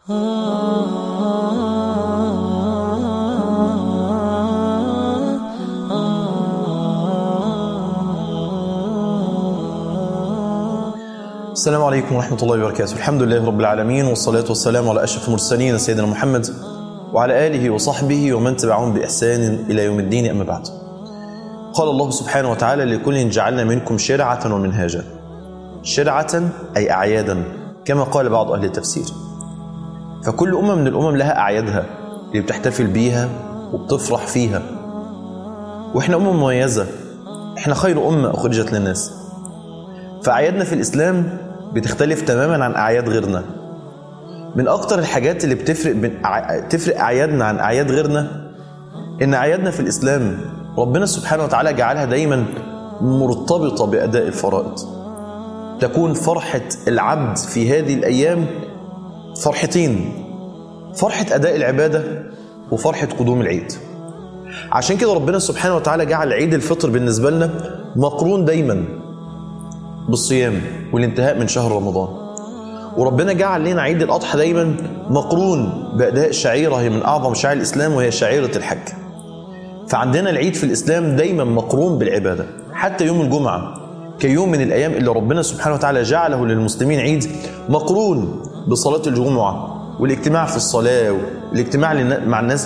السلام عليكم ورحمة الله وبركاته الحمد لله رب العالمين والصلاة والسلام على أشرف المرسلين سيدنا محمد وعلى آله وصحبه ومن تبعهم بإحسان إلى يوم الدين أما بعد قال الله سبحانه وتعالى لكل جعلنا منكم شرعة ومنهاجا شرعة أي أعيادا كما قال بعض أهل التفسير فكل أمة من الأمم لها أعيادها اللي بتحتفل بيها وبتفرح فيها وإحنا أمة مميزة إحنا خير أمة أخرجت للناس فأعيادنا في الإسلام بتختلف تماما عن أعياد غيرنا من أكتر الحاجات اللي بتفرق بين تفرق أعيادنا عن أعياد غيرنا إن أعيادنا في الإسلام ربنا سبحانه وتعالى جعلها دايما مرتبطة بأداء الفرائض تكون فرحة العبد في هذه الأيام فرحتين فرحة أداء العبادة وفرحة قدوم العيد عشان كده ربنا سبحانه وتعالى جعل عيد الفطر بالنسبة لنا مقرون دايما بالصيام والانتهاء من شهر رمضان وربنا جعل لنا عيد الأضحى دايما مقرون بأداء شعيرة هي من أعظم شعائر الإسلام وهي شعيرة الحج فعندنا العيد في الإسلام دايما مقرون بالعبادة حتى يوم الجمعة كيوم من الأيام اللي ربنا سبحانه وتعالى جعله للمسلمين عيد مقرون بصلاة الجمعة والاجتماع في الصلاة والاجتماع مع الناس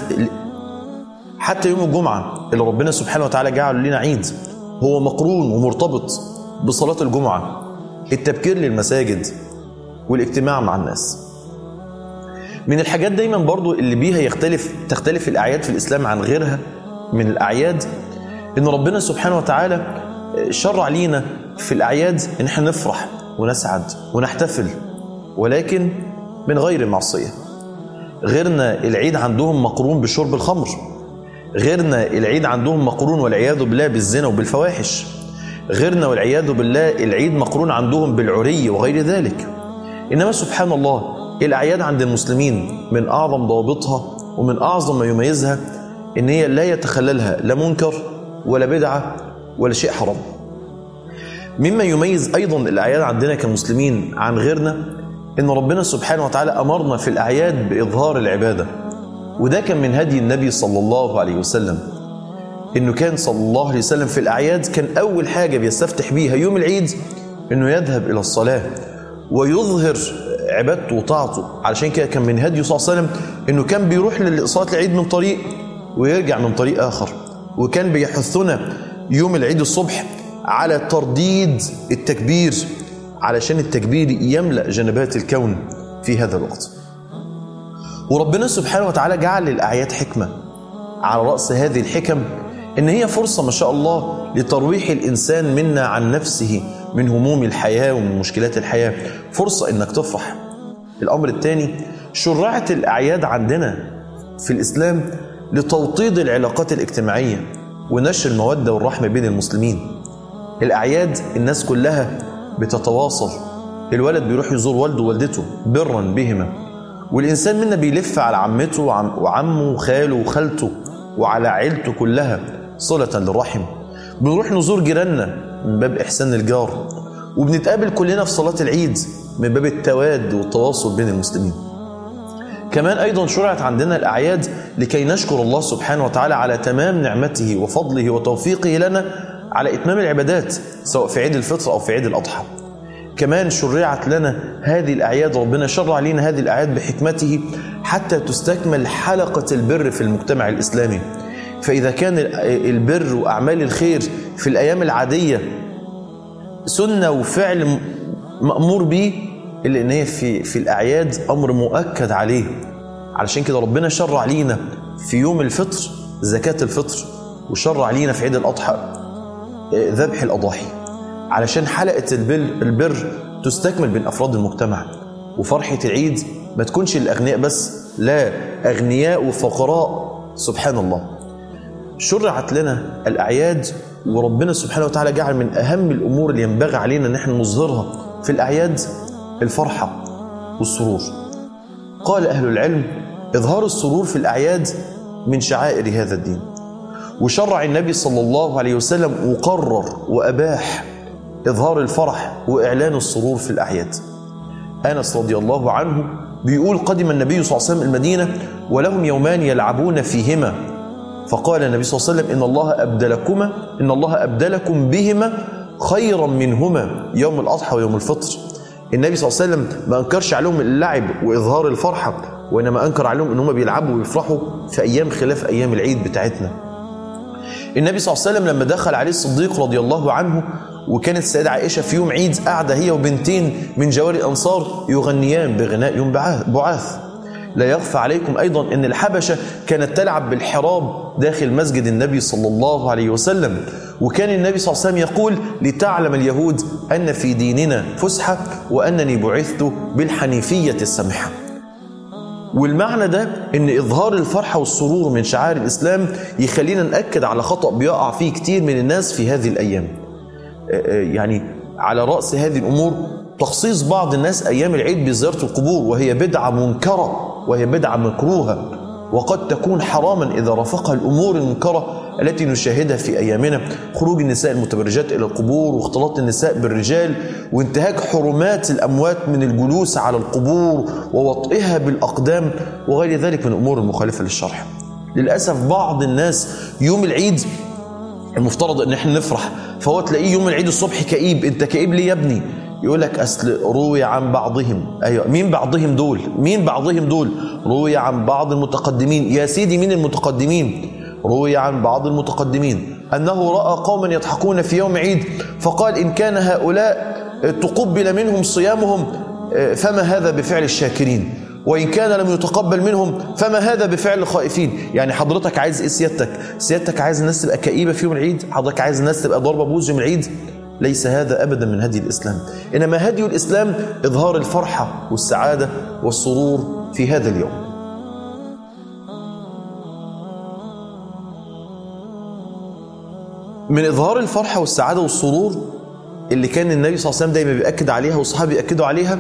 حتى يوم الجمعة اللي ربنا سبحانه وتعالى جعله لنا عيد هو مقرون ومرتبط بصلاة الجمعة التبكير للمساجد والاجتماع مع الناس من الحاجات دايما برضو اللي بيها يختلف تختلف الأعياد في الإسلام عن غيرها من الأعياد إن ربنا سبحانه وتعالى شرع لينا في الأعياد إن احنا نفرح ونسعد ونحتفل ولكن من غير معصية غيرنا العيد عندهم مقرون بشرب الخمر غيرنا العيد عندهم مقرون والعياذ بالله بالزنا وبالفواحش غيرنا والعياذ بالله العيد مقرون عندهم بالعري وغير ذلك إنما سبحان الله الأعياد عند المسلمين من أعظم ضوابطها ومن أعظم ما يميزها إن هي لا يتخللها لا منكر ولا بدعة ولا شيء حرام مما يميز أيضا الأعياد عندنا كمسلمين عن غيرنا إن ربنا سبحانه وتعالى أمرنا في الأعياد بإظهار العبادة وده كان من هدي النبي صلى الله عليه وسلم إنه كان صلى الله عليه وسلم في الأعياد كان أول حاجة بيستفتح بيها يوم العيد إنه يذهب إلى الصلاة ويظهر عبادته وطاعته علشان كده كان من هديه صلى الله عليه وسلم إنه كان بيروح لصلاة العيد من طريق ويرجع من طريق آخر وكان بيحثنا يوم العيد الصبح على ترديد التكبير علشان التكبير يملأ جنبات الكون في هذا الوقت وربنا سبحانه وتعالى جعل للأعياد حكمة على رأس هذه الحكم إن هي فرصة ما شاء الله لترويح الإنسان منا عن نفسه من هموم الحياة ومن مشكلات الحياة فرصة إنك تفرح الأمر الثاني شرعت الأعياد عندنا في الإسلام لتوطيد العلاقات الاجتماعية ونشر المودة والرحمة بين المسلمين الأعياد الناس كلها بتتواصل الولد بيروح يزور والده ووالدته برا بهما والإنسان منا بيلف على عمته وعمه وخاله وخالته وعلى عيلته كلها صلة للرحم بنروح نزور جيراننا من باب إحسان الجار وبنتقابل كلنا في صلاة العيد من باب التواد والتواصل بين المسلمين كمان أيضا شرعت عندنا الأعياد لكي نشكر الله سبحانه وتعالى على تمام نعمته وفضله وتوفيقه لنا على إتمام العبادات سواء في عيد الفطر أو في عيد الأضحى كمان شرعت لنا هذه الأعياد ربنا شرع لنا هذه الأعياد بحكمته حتى تستكمل حلقة البر في المجتمع الإسلامي فإذا كان البر وأعمال الخير في الأيام العادية سنة وفعل مأمور به إلا إن هي في, في الأعياد أمر مؤكد عليه علشان كده ربنا شرع لينا في يوم الفطر زكاة الفطر وشرع لينا في عيد الأضحى ذبح الأضاحي علشان حلقة البر تستكمل بين أفراد المجتمع وفرحة العيد ما تكونش للأغنياء بس لا أغنياء وفقراء سبحان الله شرعت لنا الأعياد وربنا سبحانه وتعالى جعل من أهم الأمور اللي ينبغي علينا أن احنا نظهرها في الأعياد الفرحة والسرور قال أهل العلم إظهار السرور في الأعياد من شعائر هذا الدين وشرع النبي صلى الله عليه وسلم وقرر وأباح إظهار الفرح وإعلان السرور في الأعياد أنس رضي الله عنه بيقول قدم النبي صلى الله عليه وسلم المدينة ولهم يومان يلعبون فيهما فقال النبي صلى الله عليه وسلم إن الله أبدلكما إن الله أبدلكم بهما خيرا منهما يوم الأضحى ويوم الفطر النبي صلى الله عليه وسلم ما أنكرش عليهم اللعب وإظهار الفرحة وإنما أنكر عليهم إن هم بيلعبوا ويفرحوا في أيام خلاف أيام العيد بتاعتنا النبي صلى الله عليه وسلم لما دخل عليه الصديق رضي الله عنه وكانت السيدة عائشة في يوم عيد قاعدة هي وبنتين من جواري الأنصار يغنيان بغناء يوم بعاث لا يخفى عليكم أيضا أن الحبشة كانت تلعب بالحراب داخل مسجد النبي صلى الله عليه وسلم وكان النبي صلى الله عليه وسلم يقول لتعلم اليهود أن في ديننا فسحة وأنني بعثت بالحنيفية السمحة والمعنى ده ان اظهار الفرحه والسرور من شعائر الاسلام يخلينا ناكد على خطا بيقع فيه كتير من الناس في هذه الايام يعني على راس هذه الامور تخصيص بعض الناس ايام العيد بزياره القبور وهي بدعه منكره وهي بدعه مكروهه وقد تكون حراما اذا رافقها الامور المنكره التي نشاهدها في ايامنا خروج النساء المتبرجات الى القبور واختلاط النساء بالرجال وانتهاك حرمات الاموات من الجلوس على القبور ووطئها بالاقدام وغير ذلك من الامور المخالفه للشرع. للاسف بعض الناس يوم العيد المفترض ان احنا نفرح فهو تلاقيه يوم العيد الصبح كئيب انت كئيب ليه يا ابني يقول لك اصل روي عن بعضهم ايوه مين بعضهم دول مين بعضهم دول روي عن بعض المتقدمين يا سيدي مين المتقدمين روي عن بعض المتقدمين انه راى قوما يضحكون في يوم عيد فقال ان كان هؤلاء تقبل منهم صيامهم فما هذا بفعل الشاكرين وإن كان لم يتقبل منهم فما هذا بفعل الخائفين يعني حضرتك عايز إيه سيادتك سيادتك عايز الناس تبقى كئيبة في يوم العيد حضرتك عايز الناس تبقى ضربة بوز يوم العيد ليس هذا أبدا من هدي الإسلام إنما هدي الإسلام إظهار الفرحة والسعادة والسرور في هذا اليوم من إظهار الفرحة والسعادة والسرور اللي كان النبي صلى الله عليه وسلم دايما بيأكد عليها والصحابة بيأكدوا عليها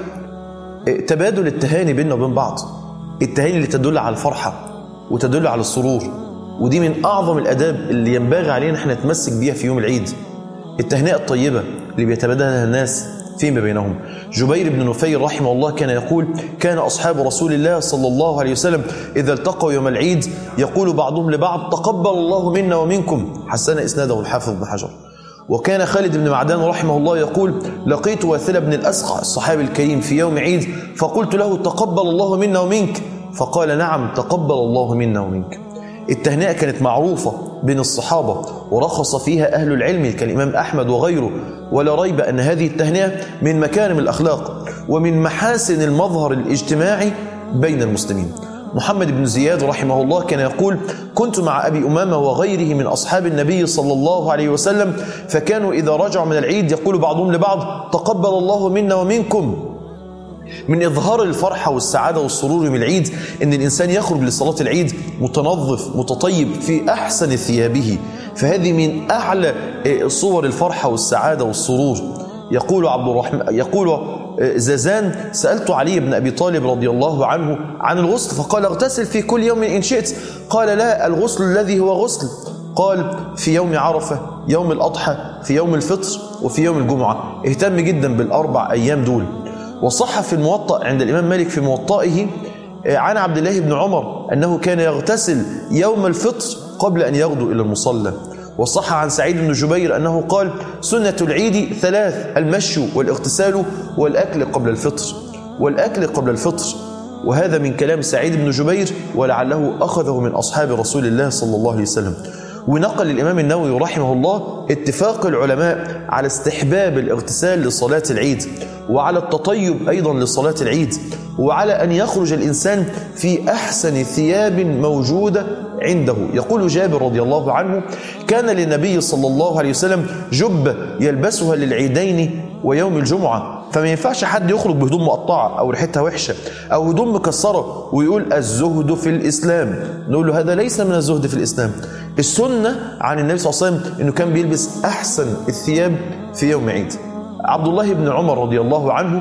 تبادل التهاني بيننا وبين بعض التهاني اللي تدل على الفرحة وتدل على السرور ودي من أعظم الأداب اللي ينبغي علينا احنا نتمسك بيها في يوم العيد التهنئة الطيبة اللي بيتبادلها الناس فيما بينهم جبير بن نفير رحمه الله كان يقول كان أصحاب رسول الله صلى الله عليه وسلم إذا التقوا يوم العيد يقول بعضهم لبعض تقبل الله منا ومنكم حسن إسناده الحافظ بن حجر وكان خالد بن معدان رحمه الله يقول لقيت واثلة بن الأسقع الصحابي الكريم في يوم عيد فقلت له تقبل الله منا ومنك فقال نعم تقبل الله منا ومنك التهنئة كانت معروفة بين الصحابة ورخص فيها أهل العلم كالإمام أحمد وغيره ولا ريب أن هذه التهنئة من مكارم الأخلاق ومن محاسن المظهر الاجتماعي بين المسلمين محمد بن زياد رحمه الله كان يقول كنت مع أبي أمامة وغيره من أصحاب النبي صلى الله عليه وسلم فكانوا إذا رجعوا من العيد يقول بعضهم لبعض تقبل الله منا ومنكم من إظهار الفرحة والسعادة والسرور من العيد أن الإنسان يخرج لصلاة العيد متنظف متطيب في أحسن ثيابه فهذه من أعلى صور الفرحة والسعادة والسرور يقول عبد الرحمن يقول زازان سألت علي بن أبي طالب رضي الله عنه عن الغسل فقال اغتسل في كل يوم إن شئت قال لا الغسل الذي هو غسل قال في يوم عرفة يوم الأضحى في يوم الفطر وفي يوم الجمعة اهتم جدا بالأربع أيام دول وصح في الموطأ عند الإمام مالك في موطئه عن عبد الله بن عمر أنه كان يغتسل يوم الفطر قبل أن يغدو إلى المصلى وصح عن سعيد بن جبير أنه قال سنة العيد ثلاث المشي والاغتسال والأكل قبل الفطر والأكل قبل الفطر وهذا من كلام سعيد بن جبير ولعله أخذه من أصحاب رسول الله صلى الله عليه وسلم ونقل الإمام النووي رحمه الله اتفاق العلماء على استحباب الاغتسال لصلاة العيد وعلى التطيب أيضا لصلاة العيد وعلى أن يخرج الإنسان في أحسن ثياب موجودة عنده يقول جابر رضي الله عنه كان للنبي صلى الله عليه وسلم جبة يلبسها للعيدين ويوم الجمعة فما ينفعش حد يخرج بهدوم مقطعة أو ريحتها وحشة أو هدوم مكسرة ويقول الزهد في الإسلام نقول له هذا ليس من الزهد في الإسلام السنة عن النبي صلى الله عليه وسلم أنه كان بيلبس أحسن الثياب في يوم عيد عبد الله بن عمر رضي الله عنه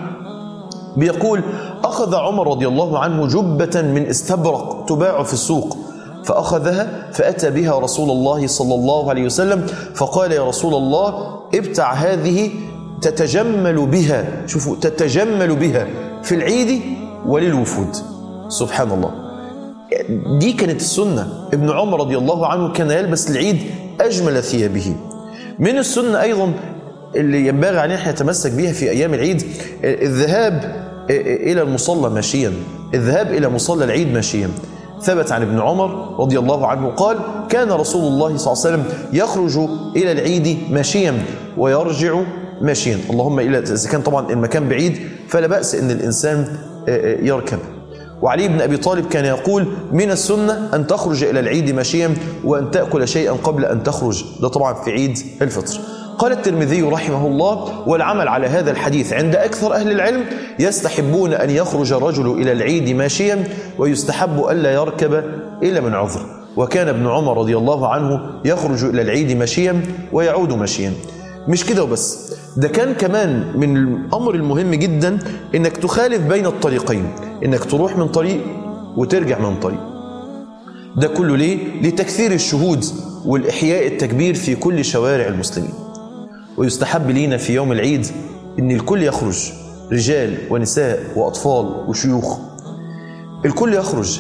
بيقول أخذ عمر رضي الله عنه جبة من استبرق تباع في السوق فأخذها فأتى بها رسول الله صلى الله عليه وسلم فقال يا رسول الله ابتع هذه تتجمل بها شوفوا تتجمل بها في العيد وللوفود سبحان الله دي كانت السنة ابن عمر رضي الله عنه كان يلبس العيد أجمل ثيابه من السنة أيضا اللي ينبغي علينا احنا نتمسك بها في أيام العيد الذهاب إلى المصلى ماشيا الذهاب إلى مصلى العيد ماشيا ثبت عن ابن عمر رضي الله عنه قال كان رسول الله صلى الله عليه وسلم يخرج إلى العيد ماشيا ويرجع ماشيا اللهم إلى إذا كان طبعا المكان بعيد فلا بأس أن الإنسان يركب وعلي بن أبي طالب كان يقول من السنة أن تخرج إلى العيد ماشيا وأن تأكل شيئا قبل أن تخرج ده طبعا في عيد الفطر قال الترمذي رحمه الله والعمل على هذا الحديث عند أكثر أهل العلم يستحبون أن يخرج الرجل إلى العيد ماشيا ويستحب ألا يركب إلا من عذر وكان ابن عمر رضي الله عنه يخرج إلى العيد ماشيا ويعود ماشيا مش كده وبس ده كان كمان من الأمر المهم جدا إنك تخالف بين الطريقين إنك تروح من طريق وترجع من طريق ده كله ليه؟ لتكثير الشهود والإحياء التكبير في كل شوارع المسلمين ويستحب لينا في يوم العيد ان الكل يخرج رجال ونساء واطفال وشيوخ الكل يخرج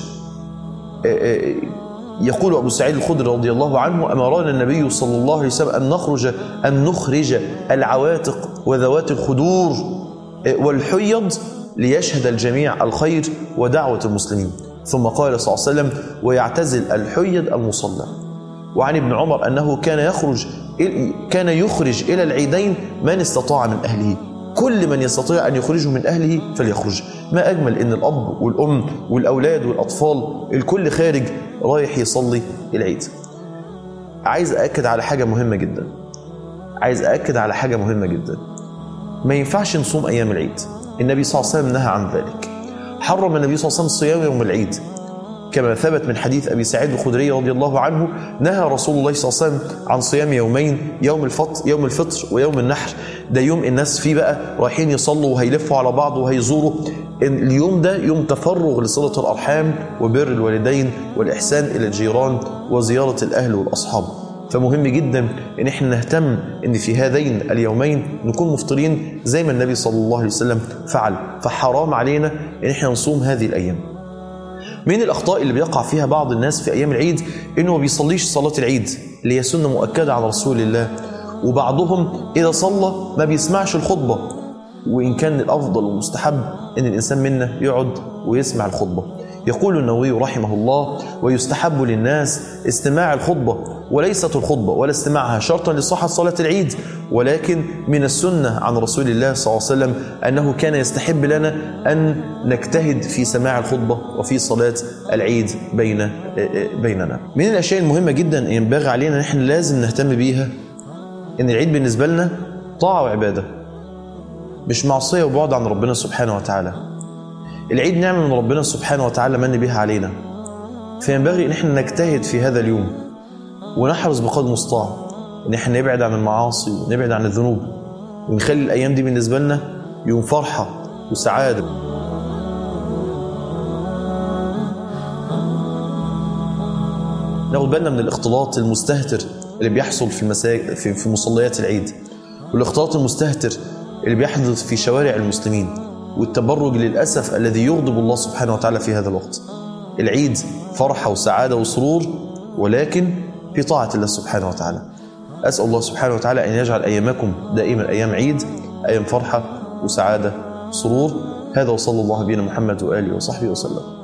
يقول ابو سعيد الخدري رضي الله عنه امرنا النبي صلى الله عليه وسلم ان نخرج ان نخرج العواتق وذوات الخدور والحيض ليشهد الجميع الخير ودعوه المسلمين ثم قال صلى الله عليه وسلم ويعتزل الحيض المصلى وعن ابن عمر انه كان يخرج كان يخرج إلى العيدين من استطاع من أهله كل من يستطيع أن يخرجه من أهله فليخرج ما أجمل أن الأب والأم والأولاد والأطفال الكل خارج رايح يصلي العيد عايز أأكد على حاجة مهمة جدا عايز أأكد على حاجة مهمة جدا ما ينفعش نصوم أيام العيد النبي صلى الله عليه وسلم نهى عن ذلك حرم النبي صلى الله عليه وسلم صيام يوم العيد كما ثبت من حديث أبي سعيد الخدري رضي الله عنه نهى رسول الله صلى الله عليه وسلم عن صيام يومين يوم الفطر يوم الفطر ويوم النحر ده يوم الناس فيه بقى رايحين يصلوا وهيلفوا على بعض وهيزوروا اليوم ده يوم تفرغ لصلة الأرحام وبر الوالدين والإحسان إلى الجيران وزيارة الأهل والأصحاب فمهم جدا ان احنا نهتم ان في هذين اليومين نكون مفطرين زي ما النبي صلى الله عليه وسلم فعل فحرام علينا ان احنا نصوم هذه الايام من الاخطاء اللي بيقع فيها بعض الناس في ايام العيد انه ما بيصليش صلاه العيد اللي هي سنه مؤكده على رسول الله وبعضهم اذا صلى ما بيسمعش الخطبه وان كان الافضل والمستحب ان الانسان منا يقعد ويسمع الخطبه يقول النووي رحمه الله ويستحب للناس استماع الخطبه وليست الخطبه ولا استماعها شرطا لصحه صلاه العيد ولكن من السنه عن رسول الله صلى الله عليه وسلم انه كان يستحب لنا ان نجتهد في سماع الخطبه وفي صلاه العيد بين بيننا. من الاشياء المهمه جدا ينبغي علينا ان احنا لازم نهتم بيها ان العيد بالنسبه لنا طاعه وعباده. مش معصيه وبعد عن ربنا سبحانه وتعالى. العيد نعمه من ربنا سبحانه وتعالى من بها علينا. فينبغي ان احنا نجتهد في هذا اليوم ونحرص بقدر المستطاع ان احنا نبعد عن المعاصي ونبعد عن الذنوب ونخلي الايام دي بالنسبه لنا يوم فرحه وسعاده ناخد بالنا من الاختلاط المستهتر اللي بيحصل في المساجد في, في مصليات العيد والاختلاط المستهتر اللي بيحدث في شوارع المسلمين والتبرج للاسف الذي يغضب الله سبحانه وتعالى في هذا الوقت العيد فرحه وسعاده وسرور ولكن في طاعة الله سبحانه وتعالى أسأل الله سبحانه وتعالى أن يجعل أيامكم دائما أيام عيد أيام فرحة وسعادة وسرور هذا وصلى الله بنا محمد وآله وصحبه وسلم